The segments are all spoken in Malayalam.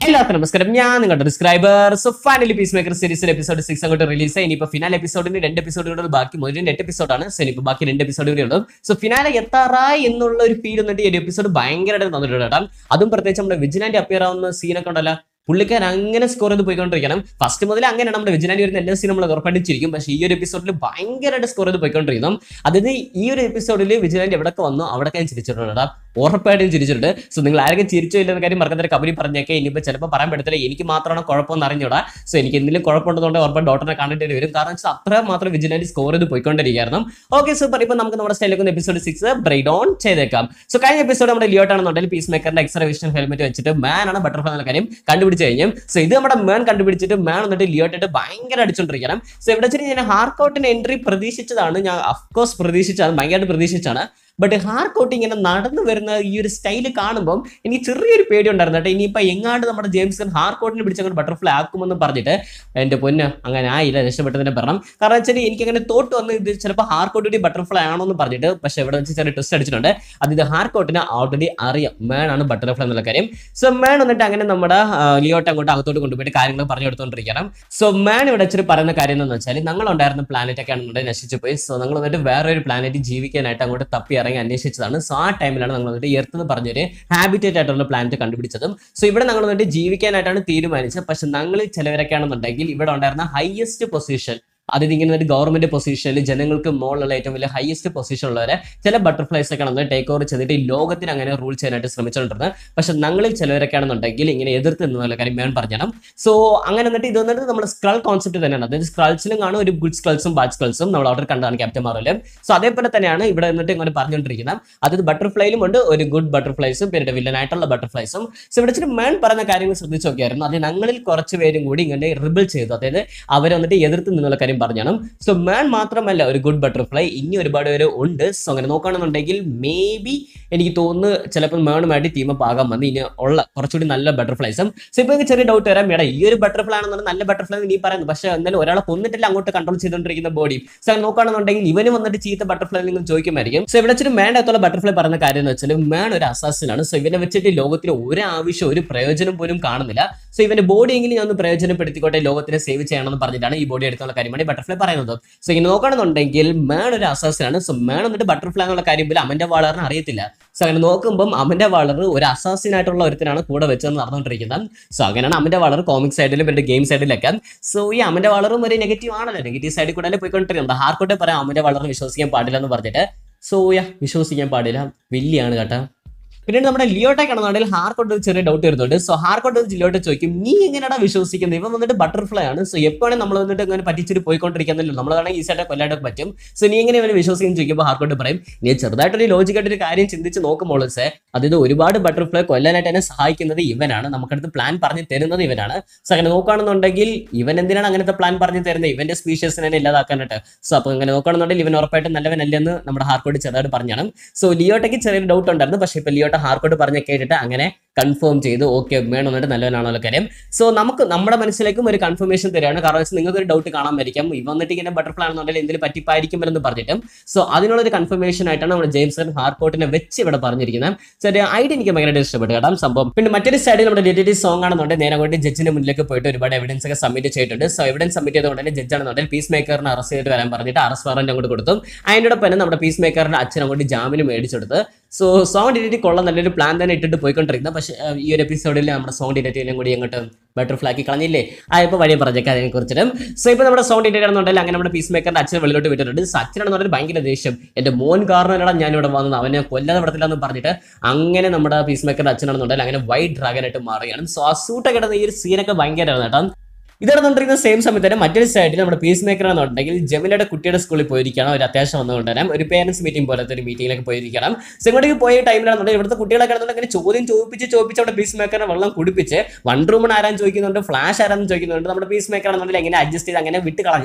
എല്ലാവർക്കും നമസ്കാരം ഞാൻ നിങ്ങളുടെ describer so finally Peacemaker സീരീസിൽ എപ്പിസോഡ് സിക്സ് അങ്ങോട്ട് റിലീസ് ആയി ഇനിയിപ്പോൾ ഫിനാൽ എപ്പിസോഡിന് രണ്ട് എപ്പിസോഡുകൾ ബാക്കി മുതലിന്റെ എട്ട് എപ്പിസോഡാണ് സോ ഇനിയിപ്പോൾ ബാക്കി രണ്ട് എപ്പിസോഡ് കൂടി ഉള്ളൂ സോ ഫിനാലെ എത്താറായി എന്നുള്ള ഒരു ഫീൽ വന്നിട്ട് ഈ ഒരു എപ്പിസോഡ് ഭയങ്കരമായിട്ട് തന്നിട്ടുണ്ട് കേട്ടോ അതും പ്രത്യേകിച്ച് നമ്മുടെ വിജിലാൻഡ് അപ്പിയർ ആവുന്ന സീനൊക്കെ ഉണ്ടല്ലോ പുള്ളിക്കാരൻ അങ്ങനെ സ്കോർ ചെയ്ത് പോയിക്കൊണ്ടിരിക്കണം ഫസ്റ്റ് മുതൽ അങ്ങനെയാണ് നമ്മുടെ വിജിലാൻഡ് വരുന്ന എല്ലാ സീനും നമ്മൾ ഉറപ്പടിച്ചിരിക്കും പക്ഷേ ഈ ഒരു എപ്പിസോഡിൽ ഭയങ്കരമായിട്ട് സ്കോർ ചെയ്ത് പോയിക്കൊണ്ടിരിക്കണം അതായത് ഈ ഒരു എപ്പിസോഡിൽ വിജിലാൻഡ് എവിടെയൊക്കെ വന്നു അവിടെയൊക്കെ ഞാൻ ചിരിച്ചിട്ടുണ്ട് കേട്ടോ ഉറപ്പായിട്ടും ചിരിച്ചിട്ടുണ്ട് സോ നിങ്ങൾ ആരെങ്കിലും ചിരിച്ചോ ഇല്ലെന്ന കാര്യം മറക്കുന്ന കബരി പറഞ്ഞേക്കെ ഇനിയിപ്പോൾ ചിലപ്പോൾ പറയാൻ പറ്റത്തില്ല എനിക്ക് മാത്രമാണ് കുഴപ്പമെന്ന് അറിഞ്ഞൂടാ സോ എനിക്ക് എന്തെങ്കിലും കുഴപ്പമുണ്ടെന്നുണ്ട് ഉറപ്പാണ് ഡോക്ടറെ കണ്ടിട്ട് വരും കാരണം വെച്ചാൽ അത്ര മാത്രം വിജിലൻറ്റ് സ്കോർ ചെയ്ത് പോയിക്കൊണ്ടിരിക്കുകയായിരുന്നു ഓക്കെ സൂപ്പർ ഇപ്പോൾ നമുക്ക് നമ്മുടെ സ്റ്റൈലേക്ക് എപ്പിസോഡ് സിക്സ് ബ്രേക്ക് ഡൗൺ ചെയ്തേക്കാം സോ കഴിഞ്ഞ എപ്പിസോഡ് നമ്മുടെ ലിയോട്ടാണെന്നുണ്ടെങ്കിൽ പീസ് മേക്കറിന്റെ എക്സ്ട്രാ വിഷൻ ഹെൽമെറ്റ് വെച്ചിട്ട് മാൻ ആണ് ബട്ടർഫ്ലൈ എന്ന കാര്യം കണ്ടുപിടിച്ച് കഴിഞ്ഞു സോ ഇത് നമ്മുടെ മാൻ കണ്ടുപിടിച്ചിട്ട് മാൻ വന്നിട്ട് ലിയോട്ടായിട്ട് ഭയങ്കര അടിച്ചോണ്ടിരിക്കണം സോ ഇവിടെ വെച്ചിട്ട് ഞാൻ ഹാർക്കൗട്ടിന് എൻട്രി പ്രതീക്ഷിച്ചതാണ് ഞാൻ അഫ്കോഴ്സ് പ്രതീക്ഷിച്ചതാണ് ഭയങ്കരമായിട്ട് പ്രതീക്ഷിച്ചാണ് ബട്ട് ഹാർക്കൗട്ട് ഇങ്ങനെ നടന്നു വരുന്ന ഈ ഒരു സ്റ്റൈൽ കാണുമ്പോൾ എനിക്ക് ചെറിയൊരു പേടി ഉണ്ടായിരുന്നു കേട്ടോ ഇനിയിപ്പോൾ എങ്ങാണ്ട് നമ്മുടെ ജെയിംസ് ഗൺ ഹാർക്കൗട്ടിനെ പിടിച്ചങ്ങോട്ട് ബട്ടർഫ്ലൈ ആക്കുമെന്ന് പറഞ്ഞിട്ട് എൻ്റെ പൊന്ന് അങ്ങനെ ആയില്ല രക്ഷപ്പെട്ടതിനെ പറയണം കാരണം വെച്ചാൽ എനിക്ക് അങ്ങനെ തോട്ട് വന്ന് ഇത് ചിലപ്പോൾ ഹാർക്കൗട്ടിൻ്റെ ബട്ടർഫ്ലൈ ആണോ എന്ന് പറഞ്ഞിട്ട് പക്ഷേ ഇവിടെ വെച്ച് ചെറിയ ടെസ്റ്റ് അടിച്ചിട്ടുണ്ട് അത് ഇത് ഹാർക്കൗട്ടിന് ഓൾറെഡി അറിയാം മേൺ ആണ് ബട്ടർഫ്ലൈ എന്നുള്ള കാര്യം സോ മേൺ വന്നിട്ട് അങ്ങനെ നമ്മുടെ ആ, ലിയോട്ട് അങ്ങോട്ട് അകത്തോട്ട് കൊണ്ടുപോയിട്ട് കാര്യങ്ങൾ പറഞ്ഞു കൊടുത്തോണ്ടിരിക്കണം സോ മേൺ ഇവിടെ വെച്ചിട്ട് പറയുന്ന കാര്യം എന്താണെന്ന് വെച്ചാൽ ഞങ്ങളുണ്ടായിരുന്ന പ്ലാനറ്റ് ഒക്കെ ആണെന്നുണ്ടെങ്കിൽ നശിച്ചു പോയി സോ ഞങ്ങൾ വന്നിട്ട് വേറെ ഒരു പ്ലാനറ്റ് ജീവിക്കാനായിട്ട് അങ്ങോട്ട് തപ്പി ഇറങ്ങി അന്വേഷിച്ചതാണ് സോ ആ ടൈമിലാണ് നമ്മൾ വന്നിട്ട് എർത്ത് എന്ന് പറഞ്ഞൊരു ഹാബിറ്റേറ്റ് ആയിട്ടുള്ള പ്ലാനറ്റ് കണ്ടുപിടിച്ചതും സോ ഇവിടെ ഞങ്ങൾ വന്നിട്ട് ജീവിക്കാനായിട്ടാണ് തീരുമാനിച്ചത് പക്ഷെ ഞങ്ങൾ ചിലവരൊക്കെ ആണെന്നുണ്ടെങ്കിൽ ഇവിടെ ഉണ്ടായിരുന്ന ഹയസ്റ്റ് പൊസിഷൻ അതായത് ഇങ്ങനെ ഒരു ഗവൺമെന്റ് പൊസിഷനിൽ ജനങ്ങൾക്ക് മുകളിലുള്ള ഏറ്റവും വലിയ ഹയസ്റ്റ് പൊസിഷൻ ഉള്ളവരെ ചില ബട്ടർഫ്ലൈസ് ഒക്കെ ആണെന്ന് ടേക്ക് ഓവർ ചെയ്തിട്ട് ഈ ലോകത്തിന് അങ്ങനെ റൂൾ ചെയ്യാനായിട്ട് ശ്രമിച്ചുകൊണ്ടിരുന്നത് പക്ഷെ ഞങ്ങളിൽ ചിലവരൊക്കെ ആണെന്നുണ്ടെങ്കിൽ ഇങ്ങനെ എതിർത്ത് എന്നുള്ള കാര്യം ഞാൻ പറഞ്ഞണം സോ അങ്ങനെ എന്നിട്ട് ഇത് വന്നിട്ട് നമ്മുടെ സ്ക്രൾ കോൺസെപ്റ്റ് തന്നെയാണ് അതായത് സ്ക്രൾസിലും കാണും ഒരു ഗുഡ് സ്ക്രൾസും ബാഡ് സ്ക്രൾസും നമ്മൾ അവിടെ കണ്ടാണ് ക്യാപ്റ്റൻ മാറിലും സോ അതേപോലെ തന്നെയാണ് ഇവിടെ നിന്നിട്ട് ഇങ്ങനെ പറഞ്ഞുകൊണ്ടിരിക്കുന്നത് അതായത് ബട്ടർഫ്ലൈയിലും ഉണ്ട് ഒരു ഗുഡ് ബട്ടർഫ്ലൈസും പിന്നെ വില്ലനായിട്ടുള്ള ബട്ടർഫ്ലൈസും സോ ഇവിടെ വെച്ചിട്ട് മേൺ പറയുന്ന കാര്യങ്ങൾ ശ്രദ്ധിച്ച് നോക്കിയായിരുന്നു അത് ഞങ്ങളിൽ കുറച്ച് പേരും കൂടി ഇങ്ങനെ റിബിൾ ചെയ്തു അതായത് അവരെ വന്നിട്ട് എതിർത്ത് നിന്നുള്ള കാര്യം പറഞ്ഞാണ് സോ മാൻ മാത്രമല്ല ഒരു ഗുഡ് ബട്ടർഫ്ലൈ ഇനി ഒരുപാട് പേര് ഉണ്ട് സോ അങ്ങനെ നോക്കുകയാണെന്നുണ്ടെങ്കിൽ മേ ബി എനിക്ക് തോന്നുന്നു ചിലപ്പോൾ മേണുമായിട്ട് ടീം അപ്പ് ആകാൻ വന്ന് ഇനി ഉള്ള കുറച്ചുകൂടി നല്ല ബട്ടർഫ്ലൈസും സോ ഇപ്പോൾ എനിക്ക് ചെറിയ ഡൗട്ട് വരാം മേഡം ഈ ഒരു ബട്ടർഫ്ലൈ ആണെന്നുണ്ടെങ്കിൽ നല്ല ബട്ടർഫ്ലൈ നീ പറയുന്നു പക്ഷേ എന്നാലും ഒരാളെ കൊന്നിട്ടില്ല അങ്ങോട്ട് കൺട്രോൾ ചെയ്തുകൊണ്ടിരിക്കുന്ന ബോഡി സോ അങ്ങനെ നോക്കുകയാണെന്നുണ്ടെങ്കിൽ ഇവന് വന്നിട്ട് ചീത്ത ബട്ടർഫ്ലൈ നിങ്ങൾ ചോദിക്കുമായിരിക്കും സോ ഇവിടെ വെച്ചിട്ട് മേണ്ടത്തുള്ള ബട്ടർഫ്ലൈ പറയുന്ന കാര്യം എന്ന് വെച്ചാൽ മേൺ ഒരു അസാസിനാണ് സോ ഇവനെ വെച്ചിട്ട് ലോകത്തിൽ ഒരു ആവശ്യം ഒരു പ്രയോജനം പോലും കാണുന്നില്ല സോ ഇവന്റെ ബോഡി എങ്കിലും ഞാൻ ഒന്ന് പ്രയോജനപ്പെടുത്തിക്കോട്ടെ ലോകത്തിനെ സേവ് ചെയ്യണമെന്ന് പറഞ്ഞിട്ടാണ് ഈ ബോഡി എടുത്തുള്ള കാര്യമാണ് ഈ ബട്ടർഫ്ലൈ പറയുന്നത് സോ ഇങ്ങനെ നോക്കുകയാണെന്നുണ്ടെങ്കിൽ മേൺ ഒരു അസാസിനാണ് സോ മേൺ എന്നിട്ട് ബട്ടർഫ്ലൈ എന്നുള്ള കാര്യം പോലും അമന്റെ വാളറിന് അറിയത്തില്ല സോ അങ്ങനെ നോക്കുമ്പോൾ അമന്റെ വാളർ ഒരു അസാസിനായിട്ടുള്ള ഒരുത്തനാണ് കൂടെ വെച്ചെന്ന് നടന്നുകൊണ്ടിരിക്കുന്നത് സോ അങ്ങനെയാണ് അമന്റെ വാളർ കോമിക് സൈഡിലും പിന്നെ ഗെയിം സൈഡിലൊക്കെ സോ ഈ അമന്റെ വാളറും ഒരു നെഗറ്റീവ് ആണല്ലോ നെഗറ്റീവ് സൈഡിൽ കൂടെ അല്ലേ പോയിക്കൊണ്ടിരിക്കുന്നത് ഹാർക്കോട്ടെ പറയാം അമന്റെ വാളർ വിശ്വസിക്കാൻ പാടില്ല എന്ന് പറഞ്ഞിട്ട് സോ യാ വിശ്വസിക്കാൻ പാടില്ല വലിയാണ് കേട്ടോ പിന്നീട് നമ്മുടെ ലിയോട്ടേക്ക് ആണെന്നുണ്ടെങ്കിൽ ഹാർക്കോട്ട് ഒരു ചെറിയ ഡൗട്ട് വരുന്നുണ്ട് സോ ഹാർക്കോട്ട് ലിയോട്ടെ ചോദിക്കും നീ എങ്ങനെയാണ് വിശ്വസിക്കുന്നത് ഇവൻ വന്നിട്ട് ബട്ടർഫ്ലൈ ആണ് സോ എപ്പോഴാണ് നമ്മൾ വന്നിട്ട് ഇങ്ങനെ പറ്റിച്ചിട്ട് പോയിക്കൊണ്ടിരിക്കുന്നില്ല നമ്മളാണെങ്കിൽ ഈ സൈഡ് കൊല്ലായിട്ടൊക്കെ പറ്റും സോ നീ എങ്ങനെ ഇവനെ വിശ്വസിക്കും ചോദിക്കുമ്പോൾ ഹാർക്കോട്ട് പറയും നീ ചെറുതായിട്ടൊരു ലോജിക്കായിട്ട് ഒരു കാര്യം ചിന്തിച്ച് നോക്കുമ്പോൾ സേ അതായത് ഒരുപാട് ബട്ടർഫ്ലൈ കൊല്ലാനായിട്ട് എന്നെ സഹായിക്കുന്നത് ഇവനാണ് നമുക്കടുത്ത് പ്ലാൻ പറഞ്ഞു തരുന്നത് ഇവനാണ് സോ അങ്ങനെ നോക്കുകയാണെന്നുണ്ടെങ്കിൽ ഇവൻ എന്തിനാണ് അങ്ങനത്തെ പ്ലാൻ പറഞ്ഞു തരുന്നത് ഇവന്റെ സ്പീഷ്യസിനെ തന്നെ ഇല്ലാതാക്കാനായിട്ട് സോ അപ്പോൾ അങ്ങനെ നോക്കുകയാണെന്നുണ്ടെങ്കിൽ ഇവൻ ഉറപ്പായിട്ടും നല്ലവനല്ലെന്ന് നമ്മുടെ ഹാർക്കോട്ട് ചെറുതായിട്ട് പറഞ്ഞാണ് സോ ലിയോട്ടയ്ക്ക് ചെറിയൊരു ഡൗട്ട് ഉണ്ടായിരുന്നു പക്ഷേ ഇപ്പോൾ ലിയോട്ട ഹാർക്കോട്ട് പറഞ്ഞ കേട്ടിട്ട് അങ്ങനെ കൺഫേം ചെയ്തു ഓക്കെ വേണം എന്നിട്ട് നല്ലവനാണല്ലോ കാര്യം സോ നമുക്ക് നമ്മുടെ മനസ്സിലേക്കും ഒരു കൺഫർമേഷൻ തരികയാണ് കാരണം വെച്ചാൽ നിങ്ങൾക്ക് ഒരു ഡൗട്ട് കാണാമായിരിക്കും ഇവ വന്നിട്ട് ഇങ്ങനെ ബട്ടർഫ്ലൈ ആണെന്നുണ്ടെങ്കിൽ എന്തെങ്കിലും പറ്റിപ്പായിരിക്കുമെന്ന് പറഞ്ഞിട്ടും സോ അതിനുള്ളൊരു കൺഫർമേഷൻ ആയിട്ടാണ് നമ്മുടെ ജെയിംസൺ ഹാർക്കോട്ടിനെ വെച്ച് ഇവിടെ പറഞ്ഞിരിക്കുന്നത് സോ ഒരു ഐഡിയ എനിക്ക് ഭയങ്കരമായിട്ട് ഇഷ്ടപ്പെട്ടു കേട്ടോ സംഭവം പിന്നെ മറ്റൊരു സൈഡിൽ നമ്മുടെ ഡി സോങ് ആണെന്നുണ്ടെങ്കിൽ നേരെ കൊണ്ട് ജഡ്ജിന്റെ മുന്നിലേക്ക് പോയിട്ട് ഒരുപാട് എവിഡൻസ് ഒക്കെ സബ്മിറ്റ് ചെയ്തിട്ടുണ്ട് സോ എവിഡൻസ് സബ്മിറ്റ് ചെയ്തുകൊണ്ട് തന്നെ ജഡ്ജ് ആണെന്നുണ്ടെങ്കിൽ പീസ് മേക്കറിനെ അറസ്റ്റ് ചെയ്തിട്ട് വരാൻ പറഞ്ഞിട്ട് അറസ്റ്റ് വാറന്റ് അങ്ങോട്ട് കൊടുത്തു അതിനോടൊപ്പം തന്നെ നമ്മുടെ പീസ് മേക്കറിന്റെ അച്ഛൻ അങ്ങോട്ട് ജാമ്യം മേടിച്ചെടുത്ത് സോ സോങ് ഡിറ്റേറ്റ് കൊള്ളാൻ നല്ലൊരു പ്ലാൻ തന്നെ ഇട്ടിട്ട് പോയിക്കൊണ്ടിരിക്കുന്നത് പക്ഷേ ആ, ഈ ഒരു എപ്പിസോഡിൽ നമ്മുടെ സോങ് ഡിറ്റേറ്റിനും കൂടി അങ്ങോട്ട് ബട്ടർഫ്ലൈ ആക്കി കളഞ്ഞില്ലേ ആ ഇപ്പോൾ വഴി പറഞ്ഞേക്കാം അതിനെ കുറിച്ചിട്ട് സോ ഇപ്പോൾ നമ്മുടെ സോങ് ഡിറ്റേറ്റ് ആണെന്നുണ്ടെങ്കിൽ അങ്ങനെ നമ്മുടെ പീസ് മേക്കറിന്റെ അച്ഛനെ വെളിയിലോട്ട് വിട്ടിട്ടുണ്ട് സോ അച്ഛനാണെന്ന് പറഞ്ഞാൽ ഭയങ്കര ദേഷ്യം എൻ്റെ മോൻ കാരണമാണ് ഞാൻ ഇവിടെ വന്നത് അവനെ കൊല്ലാതെ വിടത്തില്ല എന്ന് പറഞ്ഞിട്ട് അങ്ങനെ നമ്മുടെ പീസ് മേക്കറിന്റെ അച്ഛനാണെന്നുണ്ടെങ്കിൽ അങ്ങനെ വൈറ്റ് ഡ്രാഗൻ ആയിട്ട് മാറുകയാണ് സോ ആ സൂട്ടൊക്കെ ഇടുന്ന ഈ ഒരു സീനൊക്കെ ഭയങ്കരമാണ് കേട്ടോ ഇത് നടന്നുകൊണ്ടിരിക്കുന്ന സെയിം സമയത്ത് തന്നെ മറ്റൊരു സൈഡിൽ നമ്മുടെ പീസ് മേക്കർ എന്നുണ്ടെങ്കിൽ ജമിലയുടെ കുട്ടിയുടെ സ്കൂളിൽ പോയിരിക്കണം ഒരു അത്യാവശ്യം വന്നുകൊണ്ട് തന്നെ ഒരു പേരൻസ് മീറ്റിംഗ് പോലത്തെ ഒരു മീറ്റിംഗിലേക്ക് പോയിരിക്കണം സോ ഇങ്ങോട്ടേക്ക് പോയ ടൈമിലാണെന്നുണ്ടെങ്കിൽ ഇവിടുത്തെ കുട്ടികളൊക്കെ ആണെന്നുണ്ടെങ്കിൽ ചോദ്യം ചോദിപ്പിച്ച് ചോദിപ്പിച്ച് അവിടെ പീസ് മേക്കറിനെ വെള്ളം കുടിപ്പിച്ച് വൺ റൂമൺ ആരാൻ ചോദിക്കുന്നുണ്ട് ഫ്ലാഷ് ആരാന്ന് ചോദിക്കുന്നുണ്ട് നമ്മുടെ പീസ് മേക്കർ ആണെന്നുണ്ടെങ്കിൽ എങ്ങനെ അഡ്ജസ്റ്റ് ചെയ്ത് അങ്ങനെ വിട്ട് കളഞ്ഞ്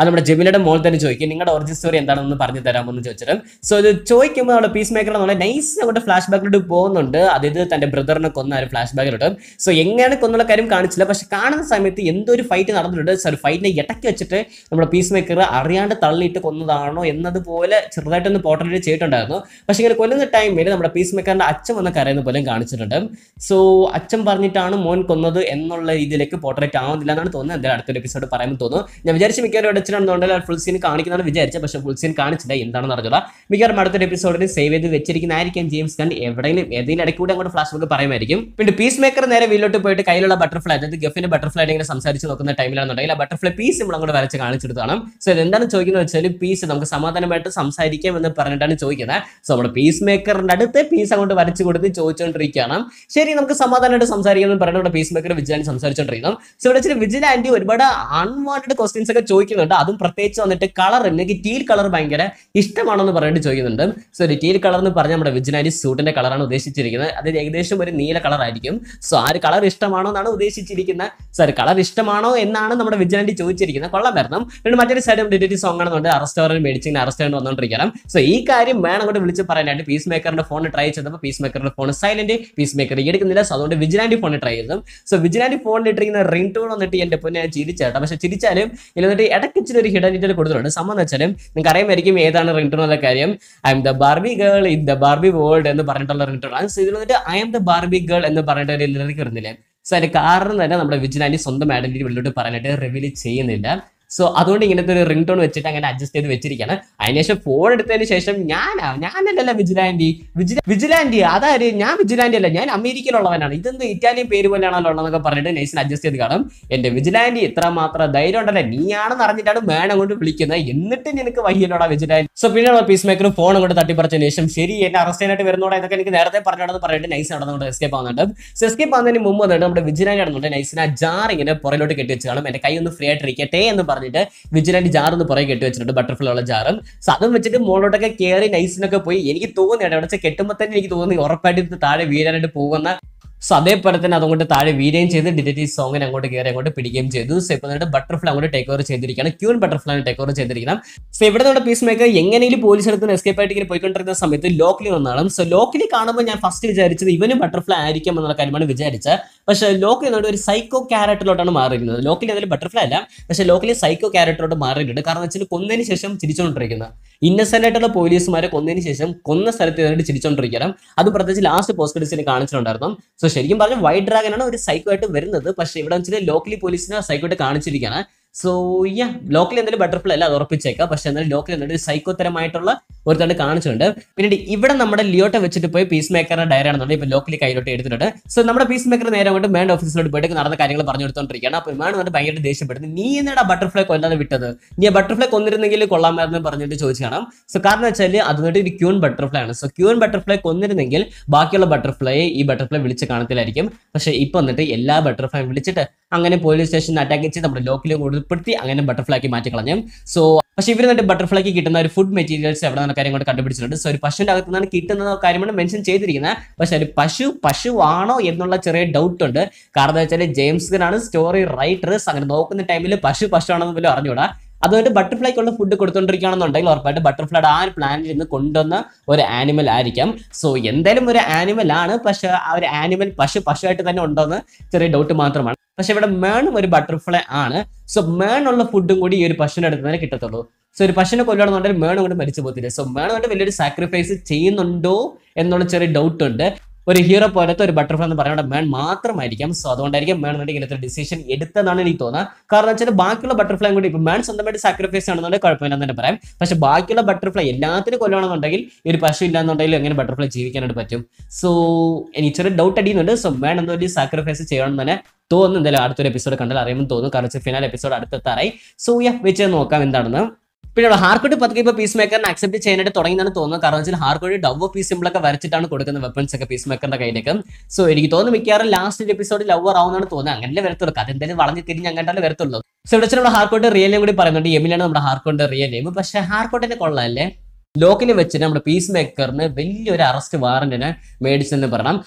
അത് നമ്മുടെ ജെമിനയുടെ മോൾ തന്നെ ചോദിക്കും നിങ്ങളുടെ ഒറിജിൻ സ്റ്റോറി എന്താണെന്ന് പറഞ്ഞു തരാമെന്ന് ചോദിച്ചിട്ട് സോ ഇത് ചോദിക്കുമ്പോൾ നമ്മുടെ പീസ് മേക്കർ നമ്മളെ നൈസ് അങ്ങോട്ട് ഫ്ലാഷ് ബാക്കിലോട്ട് പോകുന്നുണ്ട് അതായത് തന്റെ ബ്രദറിനെ കൊന്ന ഒരു ഫ്ലാഷ് ബാക്കിലോട്ട് സോ എങ്ങനെയാണ് കൊന്നുള്ള കാര്യം കാണിച്ചില്ല പക്ഷെ കാണുന്ന സമയത്ത് എന്തോ ഒരു ഫൈറ്റ് നടന്നിട്ടുണ്ട് സോ ഒരു ഫൈറ്റിനെ ഇടയ്ക്ക് വെച്ചിട്ട് നമ്മുടെ പീസ് മേക്കർ അറിയാണ്ട് തള്ളിയിട്ട് കൊന്നതാണോ എന്നതുപോലെ ചെറുതായിട്ടൊന്ന് പോർട്രേറ്റ് ചെയ്തിട്ടുണ്ടായിരുന്നു പക്ഷെ ഇങ്ങനെ കൊല്ലുന്ന ടൈമിൽ നമ്മുടെ പീസ് മേക്കറിന്റെ അച്ഛൻ വന്ന് കരയുന്ന പോലെയും കാണിച്ചിട്ടുണ്ട് സോ അച്ഛൻ പറഞ്ഞിട്ടാണ് മോൻ കൊന്നത് എന്നുള്ള രീതിയിലേക്ക് പോർട്രേറ്റ് ആവുന്നില്ല എന്നാണ് തോന്നുന്നത് എന്തായാലും അടുത്തൊരു എപ്പിസോഡ് പറയുമ്പോൾ തോന്നുന്നു ഞാൻ വിചാരിച്ച് മിക്കവാറും അടച്ചിട്ടുണ്ടെങ്കിൽ ഫുൾ സീൻ കാണിക്കുന്നതാണ് വിചാരിച്ചത് പക്ഷേ ഫുൾ സീൻ കാണിച്ചില്ല എന്താണെന്ന് അറിഞ്ഞില്ല മിക്കവാറും അടുത്തൊരു എപ്പിസോഡിൽ സേവ് ചെയ്ത് വെച്ചിരിക്കുന്നതായിരിക്കും ജെയിംസ് ഗൺ എവിടെയെങ്കിലും ഏതെങ്കിലും ഇടയ്ക്ക് കൂടെ അങ്ങോട്ട് ഫ്ലാഷ് ബാക്ക് പറയുമായിരിക്കും പിന്നെ പീസ് മേക്കർ നേരെ വീട്ടിലോട്ട് പോയിട്ട് കയ്യിലുള്ള ബട്ടർഫ്ലൈ അതായത് ഗഫിന്റെ ബട്ടർഫ്ലൈ ഇങ്ങനെ സംസാരിച്ച് നോക്കുന്ന ടൈമിലാണെന്നുണ്ടെങ്കിൽ ആ ബട്ടർഫ്ലൈ പീസ് നമ്മൾ അങ്ങോട്ട് വരച്ച് കാണിച്ചെടുത്താണ് സോ ഇതെന്താണ് ചോദിക്കുന്നത് വെച്ചാൽ പീസ് നമുക്ക് സമാധാനമായിട്ട് സംസാരിക്കാം എന്ന് പറഞ്ഞിട്ടാണ് ചോദിക്കുന്നത് സോ നമ്മുടെ പീസ് മേക്കറിന്റെ അടുത്ത് പീസ് അങ്ങോട്ട് വരച്ച് കൊടുത്ത് ചോദിച്ചുകൊണ്ടിരിക്കുകയാണ് ശരി നമുക്ക് സമാധാനമായിട്ട് സംസാരിക്കാം എന്ന് പറഞ്ഞിട്ട് നമ്മുടെ പീസ് മേക്കർ വിജിലാൻഡ് സംസാരിച്ചുകൊണ്ടിരിക്കുന്നു സോ ഇവിടെ വെച്ചാൽ വിജിലാൻഡ് ഒരുപാട് അൺവാണ്ടഡ് ക്വസ്റ്റ്യൻസ് ഒക്കെ ചോദിക്കുന്നുണ്ട് അതും പ്രത്യേകിച്ച് വന്നിട്ട് കളർ എനിക്ക് ടീൽ കളർ ഭയങ്കര ഇഷ്ടമാണെന്ന് പറഞ്ഞിട്ട് ചോദിക്കുന്നുണ്ട് സോ ഒരു ടീൽ കളർ എന്ന് പറഞ്ഞാൽ നമ്മുടെ വിജിലാൻഡ് സൂട്ടിന്റെ കളറാണ് ഉദ്ദേശിച്ചിരിക്കുന്നത് അത് ഏകദേശം ഒരു നീല കളർ ആയിരിക്കും സോ ആ ഒരു കളർ ഇഷ്ടമാണോ എന്നാണ് ഉദ്ദേശിച്ചിരിക്കുന്നത് സോറി കളർ ഇഷ്ടമാണോ എന്നാണ് നമ്മുടെ വിജിലാൻഡ് ചോദിച്ചിരിക്കുന്നത് കൊള്ളാൻ വരണം പിന്നെ മറ്റൊരു സൈഡ് ഡിറ്റേറ്റ് സോങ് ആണെന്നുണ്ട് അറസ്റ്റ് അവർ മേടിച്ച് ഇങ്ങനെ അറസ്റ്റ് ആയിട്ട് വന്നുകൊണ്ടിരിക്കണം സോ ഈ കാര്യം വേണം അങ്ങോട്ട് വിളിച്ച് പറയാനായിട്ട് പീസ് മേക്കറിന്റെ ഫോൺ ട്രൈ ചെയ്തപ്പോൾ പീസ് മേക്കറിന്റെ ഫോൺ സൈലന്റ് പീസ് മേക്കർ എടുക്കുന്നില്ല സോ അതുകൊണ്ട് വിജിലാൻഡ് ഫോൺ ട്രൈ ചെയ്തു സോ വിജിലാൻഡ് ഫോണിൽ ഇട്ടിരിക്കുന്ന റിംഗ് ടൂൺ വന്നിട്ട് എന്റെ പൊന്നെ ഞാൻ ചിരിച്ചേട്ടാ പക്ഷെ ചിരിച്ചാലും ഇതിൽ വന്നിട്ട് ഇടയ്ക്ക് ഇച്ചിരി ഒരു ഹിഡൻ ഡീറ്റെയിൽ കൊടുത്തിട്ടുണ്ട് സംഭവം എന്ന് വെച്ചാലും നിങ്ങൾക്ക് അറിയാമായിരിക്കും ഏതാണ് റിംഗ് ടൂൺ എന്നുള്ള കാര്യം I'm the Barbie girl in the Barbie world എന്ന് പറഞ്ഞിട്ടുള്ള റിംഗ് ടൂൺ ആണ് സോ ഇതിൽ വന്നിട്ട് I'm the Barbie girl എന്ന് പറഞ്ഞിട്ട് ഒരു ലിറിക് വരുന്നില്ലേ സോ അതിന്റെ കാരണം തന്നെ നമ്മുടെ വിജിലാൻഡി സ്വന്തം ഐഡന്റിറ്റി വെളിലോട്ട് പറയാനായിട്ട് റിവീൽ ചെയ്യുന്നില്ല സോ അതുകൊണ്ട് ഇങ്ങനത്തെ ഒരു റിംഗ് ടോൺ വെച്ചിട്ട് അങ്ങനെ അഡ്ജസ്റ്റ് ചെയ്ത് വെച്ചിരിക്കുകയാണ് അതിനുശേഷം ഫോൺ എടുത്തതിന് ശേഷം ഞാനാ ഞാനല്ലല്ല വിജിലാൻഡി വിജില വിജിലാൻഡി അതായത് ഞാൻ വിജിലാൻഡി അല്ല ഞാൻ അമേരിക്കയിലുള്ളവനാണ് ഇതെന്ത് ഇറ്റാലിയൻ പേര് പോലെയാണല്ലോ ഉള്ളതെന്നൊക്കെ പറഞ്ഞിട്ട് നൈസിന് അഡ്ജസ്റ്റ് ചെയ്ത് കാണും എന്റെ വിജിലാൻഡി ഇത്ര മാത്രം ധൈര്യം ഉണ്ടല്ലേ നീയാണെന്ന് അറിഞ്ഞിട്ടാണ് മേണം കൊണ്ട് വിളിക്കുന്നത് എന്നിട്ട് നിനക്ക് വയ്യല്ലോടാ വിജിലാൻഡി സോ പിന്നെ പീസ് മേക്കർ ഫോൺ അങ്ങോട്ട് തട്ടിപ്പറിച്ചതിന് ശേഷം ശരി എന്നെ അറസ്റ്റ് ചെയ്യാനായിട്ട് വരുന്നോടാ ഇതൊക്കെ എനിക്ക് നേരത്തെ പറഞ്ഞോടെന്ന് പറഞ്ഞിട്ട് നൈസ് നടന്നുകൊണ്ട് എസ്കേപ്പ് ആവുന്നുണ്ട് സോ എസ്കേപ്പ് ആവുന്നതിന് മുമ്പ് വന്നിട്ട് നമ്മുടെ വിജിലാൻഡി നടന്നുണ്ട് നൈസിന് ആ ജാർ ഇങ്ങനെ പുറയിലോട്ട് കെട്ടി വെച്ച് കാണും എന്റെ കൈ ഒന്ന് ഫ്രീ ആയിട്ടിരിക്കട്ടെ എന്ന് പറഞ്ഞിട്ട് വിജിലന്റ് ജാർ ഒന്ന് പുറകെ കെട്ടി വെച്ചിട്ടുണ്ട് ബട്ടർഫ്ലൈ ഉള്ള ജാറും സോ അതും വെച്ചിട്ട് മുകളിലോട്ടൊക്കെ കയറി നൈസിനൊക്കെ പോയി എനിക്ക് തോന്നി അവിടെ വെച്ച് കെട്ടുമ്പോൾ തന്നെ എനിക്ക് തോന്നി ഉറപ്പായിട്ട് ഇത് താഴെ വീഴാനായിട്ട് പോകുന്ന സോ അതേപോലെ തന്നെ അതുകൊണ്ട് താഴെ വീഴുകയും ചെയ്ത് ഡിറ്റക്റ്റീവ് സോങ്ങിനെ അങ്ങോട്ട് കയറി അങ്ങോട്ട് പിടിക്കുകയും ചെയ്തു സോ ഇപ്പോൾ എന്നിട്ട് ബട്ടർഫ്ലൈ അങ്ങോട്ട് ടേക്ക് ഓവർ ചെയ്തിരിക്കുകയാണ് ക്യൂൻ ബട്ടർഫ്ലൈ ടേക്ക് ഓവർ ചെയ്തിരിക്കണം സോ ഇവിടെ നമ്മുടെ പീസ് മേക്കർ എങ്ങനെയും പോലീസ് എടുത്ത് എസ്കേപ്പ് ആയിട്ട് ഇങ്ങനെ പോയിക്കൊണ്ടിരുന്ന സമയത്ത് ലോക്കലി വന്നാണ് സോ ലോക്കലി കാണുമ്പോൾ ഞാൻ ഫസ്റ്റ് വിചാരിച്ചത് ഇവനും ബട്ടർഫ്ലൈ ആയിരിക്കും എന്നുള്ള കാര്യമാണ് വിചാരിച്ചത് പക്ഷേ ലോക്കലി എന്നോട് ഒരു സൈക്കോ ക്യാരക്ടറിലോട്ടാണ് മാറിയിരിക്കുന്നത് ലോക്കലി അതിൽ ബട്ടർഫ്ലൈ അല്ല പക്ഷേ ലോക്കലി സൈക്കോ ക്യാരക്ടറോട് മാറിയിട്ടുണ്ട് കാരണം വെച്ചാൽ കൊന്നതിന് ശേഷം ചിരിച്ചുകൊണ്ടിരിക്കുന്നത് ഇന്നസെന്റ് ആയിട്ടുള്ള പോലീസുമാരെ കൊന്നതിന് ശേഷം കൊന്ന സ്ഥലത്ത് ഇരുന്നിട്ട് ചിരിച്ചോണ്ടിരിക്കണം അത് പ്രത്യേകിച്ച് ലാസ്റ്റ് പോസ്റ്റ് ക്രെഡിറ്റ്സിന് കാണിച്ചിട്ടുണ്ടായിരുന്നു സോ ശരിക്കും പറഞ്ഞാൽ വൈറ്റ് ഡ്രാഗൺ ആണ് ഒരു സൈക്കോ ആയിട്ട് വരുന്നത് പക്ഷേ ഇവിടെ വെച്ചാൽ ലോക്കലി പോലീസിനെ സൈക്കോ ആയിട്ട് കാണിച്ചിരിക്കുകയാണ് സോ യാ ലോക്കലി എന്തായാലും ബട്ടർഫ്ലൈ അല്ല അത് ഉറപ്പിച്ചേക്കാം പക്ഷെ എന്നാലും ലോക്കലി എന്തൊരു സൈക്കോ തരമായിട്ടുള്ള ഒരു തണ്ട് കാണിച്ചിട്ടുണ്ട് പിന്നീട് ഇവിടെ നമ്മുടെ ലിയോട്ടെ വെച്ചിട്ട് പോയി പീസ് മേക്കറിന്റെ ഡയറി ആണെന്നുണ്ടെങ്കിൽ ഇപ്പൊ ലോക്കലി കയ്യിലോട്ട് എടുത്തിട്ടുണ്ട് സോ നമ്മുടെ പീസ് മേക്കർ നേരെ അങ്ങോട്ട് മേഡ് ഓഫീസിലോട്ട് പോയിട്ട് നടന്ന കാര്യങ്ങൾ പറഞ്ഞു കൊടുത്തോണ്ടിരിക്കുകയാണ് അപ്പൊ മേഡ് വന്നിട്ട് ഭയങ്കര ദേഷ്യപ്പെടുന്നു നീ എന്താണ് ബട്ടർഫ്ലൈ കൊല്ലാതെ വിട്ടത് നീ ആ ബട്ടർഫ്ലൈ കൊന്നിരുന്നെങ്കിൽ കൊള്ളാമായിരുന്നു പറഞ്ഞിട്ട് ചോദിച്ചു കാണാം സോ കാരണം വെച്ചാൽ അത് വന്നിട്ട് ഒരു ക്യൂൺ ബട്ടർഫ്ലൈ ആണ് സോ ക്യൂൺ ബട്ടർഫ്ലൈ കൊന്നിരുന്നെങ്കിൽ ബാക്കിയുള്ള ബട്ടർഫ്ലൈയെ ഈ ബട്ടർഫ്ലൈ വിളിച്ച് കാണത്തില്ലായിരിക്കും പക്ഷേ ഇപ്പൊ വന്നിട്ട് എല്ലാ ബട്ടർഫ്ലൈ വിളിച്ചിട്ട് അങ്ങനെ പോലീസ് സ്റ്റേഷനിൽ അറ്റാക്ക് ചെയ്ത് നമ്മുടെ ലോക്കലും ഉൾപ്പെടുത്തി അങ്ങനെ ബട്ടർഫ്ലൈക്ക് മാറ്റി കളഞ്ഞു സോ പക്ഷേ ഇവർ എന്നിട്ട് ബട്ടർഫ്ലൈക്ക് കിട്ടുന്ന ഒരു ഫുഡ് മെറ്റീരിയൽസ് എവിടെ നിന്ന് കാര്യം കൊണ്ട് കണ്ടുപിടിച്ചിട്ടുണ്ട് സോ ഒരു പശുവിന്റെ അകത്ത് നിന്നാണ് കിട്ടുന്ന കാര്യമാണ് മെൻഷൻ ചെയ്തിരിക്കുന്നത് പക്ഷെ ഒരു പശു പശുവാണോ എന്നുള്ള ചെറിയ ഡൗട്ട് ഉണ്ട് കാരണം എന്താ വെച്ചാൽ ജെയിംസ് ആണ് സ്റ്റോറി റൈറ്റേഴ്സ് അങ്ങനെ നോക്കുന്ന ടൈമിൽ പശു പശു ആണെന്ന് പോലും അറിഞ്ഞൂടാ അതുകൊണ്ട് ബട്ടർഫ്ലൈക്കുള്ള ഫുഡ് കൊടുത്തോണ്ടിരിക്കുകയാണെന്നുണ്ടെങ്കിൽ ഉറപ്പായിട്ട് ബട്ടർഫ്ലൈയുടെ ആ ഒരു പ്ലാനിൽ നിന്ന് കൊണ്ടുവന്ന ഒരു ആനിമൽ ആയിരിക്കാം സോ എന്തായാലും ഒരു ആനിമൽ ആണ് പക്ഷെ ആ ഒരു ആനിമൽ പശു പശുവായിട്ട് തന്നെ ഉണ്ടോന്ന് ചെറിയ ഡൗട്ട് മാത്രമാണ് പക്ഷെ ഇവിടെ മേണും ഒരു ബട്ടർഫ്ലൈ ആണ് സോ മേണുള്ള ഫുഡും കൂടി ഈ ഒരു പശുവിന്റെ അടുത്ത് തന്നെ കിട്ടത്തുള്ളൂ സോ ഒരു പശുവിനെ കൊല്ലണമെന്നുണ്ടെങ്കിൽ മേണം കൊണ്ട് മരിച്ചു പോകത്തില്ല സോ മേണം കൊണ്ട് വലിയൊരു സാക്രിഫൈസ് ചെയ്യുന്നുണ്ടോ എന്നുള്ള ചെറിയ ഡൗട്ട് ഉണ്ട് ഒരു ഹീറോ പോലത്തെ ഒരു ബട്ടർഫ്ലൈ എന്ന് പറയുന്നത് മേൺ മാത്രമായിരിക്കാം സോ അതുകൊണ്ടായിരിക്കും മേൺ വേണ്ടി ഇങ്ങനത്തെ ഡിസിഷൻ എടുത്തതാണ് എനിക്ക് തോന്നുന്നത് കാരണം വെച്ചാൽ ബാക്കിയുള്ള ബട്ടർഫ്ലൈ കൂടി ഇപ്പൊ മേൺ സ്വന്തമായിട്ട് സാക്രിഫൈസ് ആണെന്നുണ്ടെങ്കിൽ കുഴപ്പമില്ലെന്ന് തന്നെ പറയാം പക്ഷെ ബാക്കിയുള്ള ബട്ടർഫ്ലൈ എല്ലാത്തിനും കൊല്ലണമെന്നുണ്ടെങ്കിൽ ഈ ഒരു പശു ഇല്ലാന്നുണ്ടെങ്കിൽ എങ്ങനെ ബട്ടർഫ്ലൈ ജീവിക്കാനായിട്ട് പറ്റും സോ എനിക്ക് ചെറിയ ഡൗട്ട് അടിയുന്നുണ്ട് സോ മേൺ എന്തോ ഒരു സാക്രിഫൈസ് ചെയ്യണം എന്ന് തന്നെ തോന്നുന്നു എന്തായാലും അടുത്തൊരു എപ്പിസോഡ് കണ്ടാൽ അറിയുമെന്ന് തോന്നുന്നു കാരണം ഫിനാൽ എപ്പിസോഡ് അടുത്തെത്താറായി സോ യാ വെച്ച് നോക്കാം എന്താണെന്ന് പിന്നെ ഹാർക്കോട്ട് പതുക്കെ ഇപ്പോൾ പീസ് മേക്കറിനെ അക്സെപ്റ്റ് ചെയ്യാനായിട്ട് തുടങ്ങിയെന്നാണ് തോന്നുന്നത് കാരണം വെച്ചാൽ ഹാർക്കോട്ട് ഡവ് പീസ് സിമ്പിളൊക്കെ വരച്ചിട്ടാണ് കൊടുക്കുന്ന വെപ്പൺസ് ഒക്കെ പീസ് മേക്കറിന്റെ കയ്യിലേക്ക് സോ എനിക്ക് തോന്നുന്നു മിക്കവാറും ലാസ്റ്റ് എപ്പിസോഡിൽ ലവർ ആവുന്നതാണ് തോന്നുന്നത് അങ്ങനല്ലേ വരത്തുള്ളൂ കഥ എന്തായാലും വളഞ്ഞ് തിരിഞ്ഞ് അങ്ങോട്ടല്ലേ വരത്തുള്ളൂ സോ ഇവിടെ വെച്ചാൽ നമ്മുടെ ഹാർക്കോട്ട് റിയൽ നെയിം കൂടി പറയുന്നുണ്ട് എമിലാണ് നമ്മുടെ ഹാർക്കോട്ട് റിയൽ നെയിം പക്ഷേ ഹാർക്കോട്ടിനെ കൊള്ളാമല്ലേ ലോക്കിൽ വെച്ചിട്ട് നമ്മുടെ പീസ് മേക്കറിന് വലിയൊരു അറസ്റ്റ് വാറന്റിനെ മേടിച്ചെന്ന് പറയണം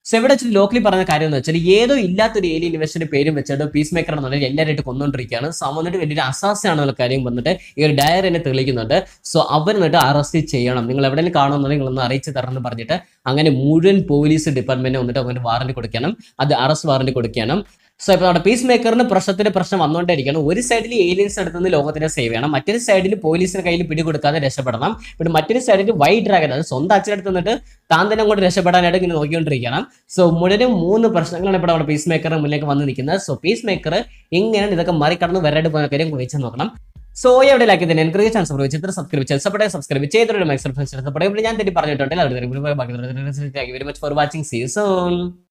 സോ ഇവിടെ വെച്ചിട്ട് ലോക്കലി പറഞ്ഞ കാര്യം എന്ന് വെച്ചാൽ ഏതോ ഇല്ലാത്തൊരു ഏലിയൻ ഇൻവെസ്റ്റിന്റെ പേരും വെച്ചിട്ട് പീസ് മേക്കർ എന്നുണ്ടെങ്കിൽ എല്ലാവരായിട്ട് കൊന്നുകൊണ്ടിരിക്കുകയാണ് സോ അവൻ വന്നിട്ട് വലിയൊരു അസാസാണെന്നുള്ള കാര്യം വന്നിട്ട് ഈ ഒരു ഡയറിനെ തെളിയിക്കുന്നുണ്ട് സോ അവർ എന്നിട്ട് അറസ്റ്റ് ചെയ്യണം നിങ്ങൾ എവിടെയെങ്കിലും കാണുമെന്നുണ്ടെങ്കിൽ നിങ്ങളൊന്ന് അറിയിച്ച് തരണം എന്ന് പറഞ്ഞിട്ട് അങ്ങനെ മുഴുവൻ പോലീസ് ഡിപ്പാർട്ട്മെന്റ് വന്നിട്ട് അവന് വാറന്റ് കൊടുക്കണം അത് അറസ്റ്റ് വാറന്റ് കൊടുക്കണം സോ ഇപ്പോൾ നമ്മുടെ പീസ് മേക്കറിന് പ്രശ്നത്തിന് പ്രശ്നം വന്നുകൊണ്ടിരിക്കണം ഒരു സൈഡിൽ ഏലിയൻസ് അടുത്തുനിന്ന് ലോകത്തിനെ സേവ് ചെയ്യണം മറ്റൊരു സൈഡിൽ പോലീസിന് കയ്യിൽ പിടികൊടുക്കാതെ രക്ഷപ്പെടണം പിന്നെ മറ്റൊരു സൈഡിൽ വൈറ്റ് ഡ്രാഗൺ അത് സ്വന്തം അച്ഛനടുത്ത് നിന്നിട്ട് താൻ തന്നെ അങ്ങോട്ട് രക്ഷപ്പെടാനായിട്ട് ഇങ്ങനെ നോക്കിക്കൊണ്ടിരിക്കണം സോ മുഴുവൻ മൂന്ന് പ്രശ്നങ്ങളാണ് ഇപ്പോൾ നമ്മുടെ പീസ് മേക്കറിന് മുന്നിലേക്ക് വന്ന് നിൽക്കുന്നത് സോ പീസ് മേക്കർ എങ്ങനെയാണ് ഇതൊക്കെ മറികടന്ന് വരായിട്ട് പോകുന്ന കാര്യം വെച്ച് നോക്കണം സോ എവിടെ ലാക്കി തന്നെ എനിക്ക് ചാൻസ് പ്രയോഗിച്ച് സബ്സ്ക്രൈബ് ചെയ്ത് സപ്പോർട്ട് സബ്സ്ക്രൈബ് ചെയ്തിട്ട് മാക്സിമം ഞാൻ തെറ്റി പറഞ്ഞിട്ടുണ്ടെങ്കിൽ അവർ very much for watching see zone